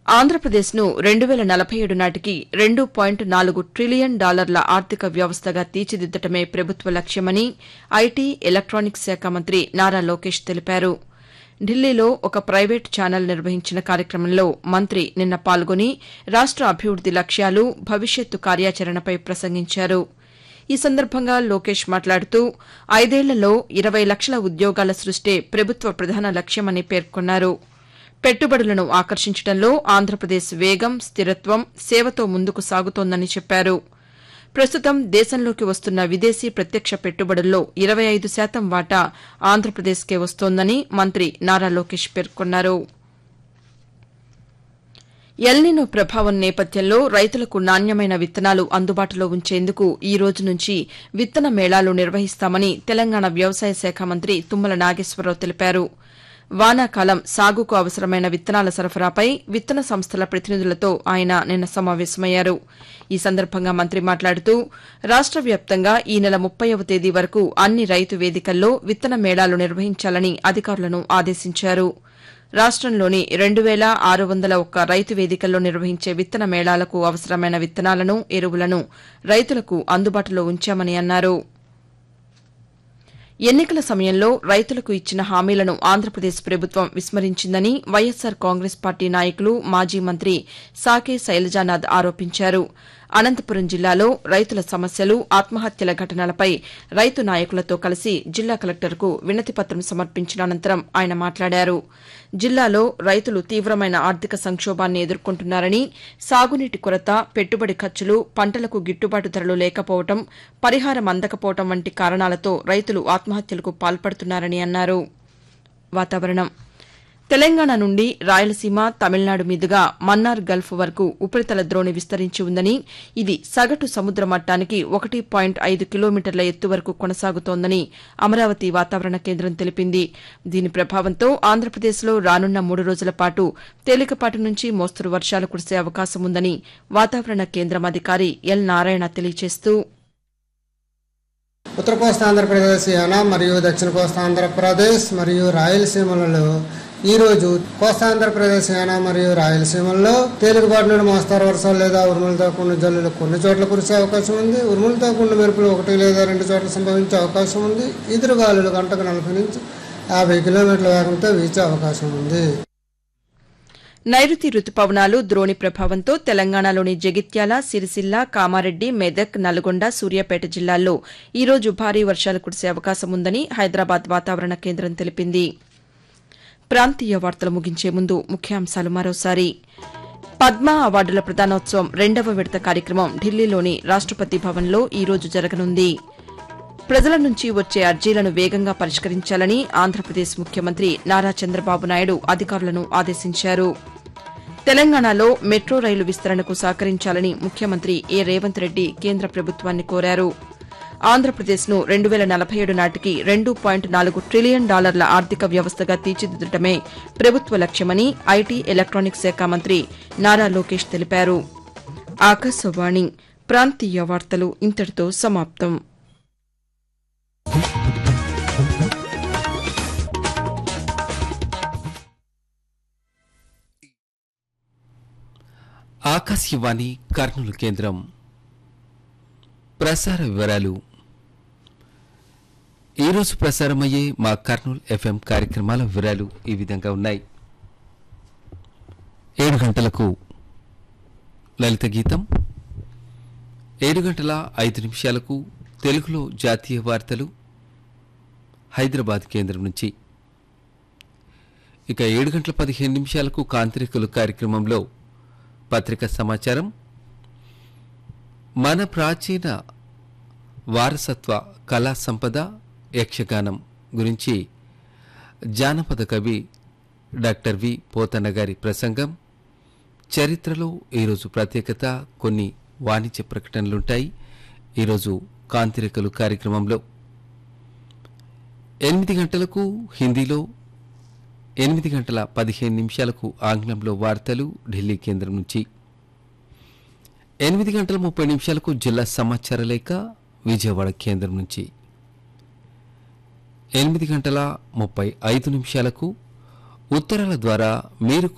ఆంధ్రప్రదేశ్ను రెండు వేల నలభై ఏడు నాటికి రెండు పాయింట్ నాలుగు ట్రిలియన్ డాలర్ల ఆర్థిక వ్యవస్థగా తీర్చిదిద్దటమే ప్రభుత్వ లక్ష్యమని ఐటీ ఎలక్టానిక్స్ శాఖ మంత్రి నారా లోకేష్ తెలిపారు ఢిల్లీలో ఒక ప్రైవేటు ఛానల్ నిర్వహించిన కార్యక్రమంలో మంత్రి నిన్న పాల్గొని రాష్ట అభివృద్ది లక్ష్యాలు భవిష్యత్తు కార్యాచరణపై ప్రసంగించారు ఈ సందర్భంగా లోకేష్ మాట్లాడుతూ ఐదేళ్లలో ఇరవై లక్షల ఉద్యోగాల సృష్టే ప్రభుత్వ ప్రధాన లక్ష్యమని పేర్కొన్నారు పెట్టుబడులను ఆకర్షించడంలో ఆంధ్రప్రదేశ్ వేగం స్థిరత్వం సేవతో ముందుకు సాగుతోందని చెప్పారు ప్రస్తుతం దేశంలోకి వస్తున్న విదేశీ ప్రత్యక్ష పెట్టుబడుల్లో ఇరవై ఐదు శాతం వాటా ఆంధ్రప్రదేశ్కే వస్తోందని మంత్రి నారా లోకేష్ పేర్కొన్నారు ఎల్నినో ప్రభావం నేపథ్యంలో రైతులకు నాణ్యమైన విత్తనాలు అందుబాటులో ఉంచేందుకు ఈ రోజు నుంచి విత్తన మేళాలు నిర్వహిస్తామని తెలంగాణ వ్యవసాయ శాఖ మంత్రి తుమ్మల నాగేశ్వరరావు తెలిపారు వానాకాలం సాగుకు అవసరమైన విత్తనాల సరఫరాపై విత్తన సంస్థల ప్రతినిధులతో ఆయన నిన్న సమావేశమయ్యారు ఈ సందర్భంగా మంత్రి మాట్లాడుతూ రాష్ట వ్యాప్తంగా ఈ నెల ముప్పైవ తేదీ వరకు అన్ని రైతు వేదికల్లో విత్తన మేళాలు నిర్వహించాలని అధికారులను ఆదేశించారు రాష్టంలోని రెండు వేల ఆరు వందల ఒక్క రైతు వేదికల్లో నిర్వహించే విత్తన మేళాలకు అవసరమైన విత్తనాలను ఎరువులను రైతులకు అందుబాటులో ఉంచామని అన్నారు ఎన్నికల సమయంలో రైతులకు ఇచ్చిన హామీలను ఆంధ్రప్రదేశ్ ప్రభుత్వం విస్మరించిందని వైఎస్సార్ కాంగ్రెస్ పార్టీ నాయకులు మాజీ మంత్రి సాకే శైలజానాథ్ ఆరోపించారు అనంతపురం జిల్లాలో రైతుల సమస్యలు ఆత్మహత్యల ఘటనలపై రైతు నాయకులతో కలిసి జిల్లా కలెక్టర్కు వినతిపత్రం సమర్పించిన అనంతరం ఆయన మాట్లాడారు జిల్లాలో రైతులు తీవ్రమైన ఆర్థిక సంక్షోభాన్ని ఎదుర్కొంటున్నారని సాగునీటి కొరత పెట్టుబడి ఖర్చులు పంటలకు గిట్టుబాటు ధరలు లేకపోవడం పరిహారం అందకపోవడం వంటి కారణాలతో రైతులు ఆత్మహత్యలకు పాల్పడుతున్నారని అన్నారు వాతావరణం తెలంగాణ నుండి రాయలసీమ తమిళనాడు మీదుగా మన్నార్ గల్ఫ్ వరకు ఉపరితల ద్రోణి విస్తరించి ఉందని ఇది సగటు సముద్ర మట్టానికి ఒకటి పాయింట్ ఐదు కిలోమీటర్ల ఎత్తు వరకు కొనసాగుతోందని అమరావతి వాతావరణ కేంద్రం తెలిపింది దీని ప్రభావంతో ఆంధ్రప్రదేశ్లో రానున్న మూడు రోజుల పాటు తేలికపాటి నుంచి మోస్తరు వర్షాలు కురిసే అవకాశం ఉందని వాతావరణ కేంద్రం అధికారి ఎల్ నారాయణ తెలియజేస్తూ ఉత్తర కోస్తా ఆంధ్రప్రదేశ్ యానా మరియు దక్షిణ కోస్తా ఆంధ్రప్రదేశ్ మరియు రాయలసీమలలో ఈ రోజు కోస్తా ఆంధ్రప్రదేశ్ యానా మరియు రాయలసీమల్లో తేలికపాటి నుండి మోస్తారు వర్షాలు లేదా ఉరుములతో కూడిన జల్లులు కొన్ని చోట్ల కురిసే అవకాశం ఉంది ఉరుములతో కూడిన మెరుపులు ఒకటి లేదా రెండు చోట్ల సంభవించే అవకాశం ఉంది ఎదురు గాలులు గంటకు నలభై నుంచి యాభై కిలోమీటర్ల వేగంతో వీచే అవకాశం ఉంది నైరుతి రుతుపవనాలు ద్రోణి ప్రభావంతో తెలంగాణలోని జగిత్యాల సిరిసిల్ల కామారెడ్డి మెదక్ నల్గొండ సూర్యాపేట జిల్లాల్లో ఈ రోజు భారీ వర్షాలు కురిసే అవకాశం ఉందని హైదరాబాద్ వాతావరణ కేంద్రం తెలిపింది ప్రాంతీయ వార్తలు ముగించే ముందు ముఖ్యాంశాలు మరోసారి పద్మ అవార్డుల ప్రదానోత్సవం రెండవ విడత కార్యక్రమం ఢిల్లీలోని రాష్టపతి భవన్లో ఈ రోజు జరగనుంది ప్రజల నుంచి వచ్చే అర్జీలను వేగంగా పరిష్కరించాలని ఆంధ్రప్రదేశ్ ముఖ్యమంత్రి నారా చంద్రబాబు నాయుడు అధికారులను ఆదేశించారు తెలంగాణలో మెట్రో రైలు విస్తరణకు సహకరించాలని ముఖ్యమంత్రి ఏ రేవంత్ రెడ్డి కేంద్ర ప్రభుత్వాన్ని కోరారు ఆంధ్రప్రదేశ్ను రెండు వేల నలభై ఏడు నాటికి రెండు పాయింట్ నాలుగు ట్రిలియన్ డాలర్ల ఆర్థిక వ్యవస్థగా తీర్చిదిద్దటమే ప్రభుత్వ లక్ష్యమని ఐటీ ఎలక్టానిక్స్ శాఖ మంత్రి నారా లోకేష్ తెలిపారు ఆకాశవాణి ప్రాంతీయ వార్తలు ఇంతటితో సమాప్తం ఆకాశవాణి కర్నూలు కేంద్రం ప్రసార వివరాలు ఈరోజు ప్రసారమయ్యే మా కర్నూలు ఎఫ్ఎం కార్యక్రమాల వివరాలు ఈ విధంగా ఉన్నాయి ఏడు గంటలకు లలిత గీతం ఏడు గంటల ఐదు నిమిషాలకు తెలుగులో జాతీయ వార్తలు హైదరాబాద్ కేంద్రం నుంచి ఇక ఏడు గంటల పదిహేను నిమిషాలకు కాంతిరికలు కార్యక్రమంలో పత్రికా సమాచారం మన ప్రాచీన వారసత్వ కళా సంపద యక్షగానం గురించి జానపద కవి డాక్టర్ వి పోతన్న గారి ప్రసంగం చరిత్రలో ఈరోజు ప్రత్యేకత కొన్ని వాణిజ్య ప్రకటనలుంటాయి ఈరోజు కాంతిరేఖలు కార్యక్రమంలో ఎనిమిది గంటలకు హిందీలో ఎనిమిది గంటల పదిహేను నిమిషాలకు ఆంగ్లంలో వార్తలు ఢిల్లీ కేంద్రం నుంచి ఎనిమిది గంటల ముప్పై నిమిషాలకు జిల్లా సమాచార లేఖ విజయవాడ కేంద్రం నుంచి ఎనిమిది గంటల ముప్పై ఐదు నిమిషాలకు ఉత్తరాల ద్వారా మీరు